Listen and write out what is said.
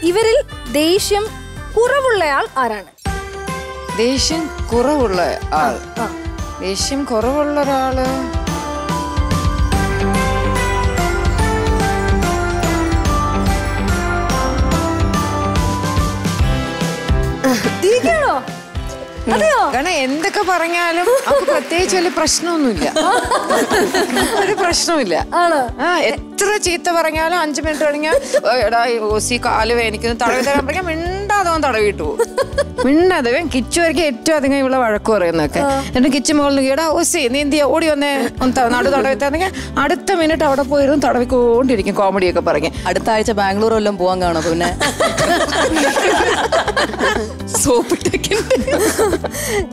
ഇവരിൽ ദേഷ്യം കുറവുള്ളയാൾ ആരാണ് ദേഷ്യം കുറവുള്ള ആൾ ആ. ദേഷ്യം കുറവുള്ള ഒരാള് തിരിക്കണോ അതെയോ കാരണം എന്തൊക്കെ പറഞ്ഞാലും അവർക്ക് പ്രത്യേകിച്ച് വലിയ പ്രശ്നമൊന്നുമില്ല ഒരു പ്രശ്നമില്ല ആണോ ആ എത്ര ചീത്ത പറഞ്ഞാലും അഞ്ചു മിനിറ്റ് കഴിഞ്ഞാൽ എടാ ഓസി കാല് വേനിക്കുന്നു തടവി തരാൻ പറഞ്ഞാൽ മിണ്ടാതെ അവൻ തടവിട്ട് പോകും മിണ്ടാതെ ഇവൻ കിച്ചു വരയ്ക്ക് ഏറ്റവും അധികം ഇവിടെ വഴക്ക് പറയുന്നൊക്കെ എന്നിട്ട് കിച്ചു മുകളിൽ എടാ ഓസി നീ എന്ത് ചെയ്യാ ഓടി വന്നേ ഒന്ന് ത- നടു തടവി തന്നെങ്കിൽ അടുത്ത മിനിറ്റ് അവിടെ പോയിരുന്നു തടവിക്കൊണ്ടിരിക്കും കോമഡിയൊക്കെ പറഞ്ഞ് അടുത്ത ആഴ്ച ബാംഗ്ലൂർ വല്ലതും പോവാൻ കാണോ പിന്നെ സോപ്പിട്ടൊക്കെ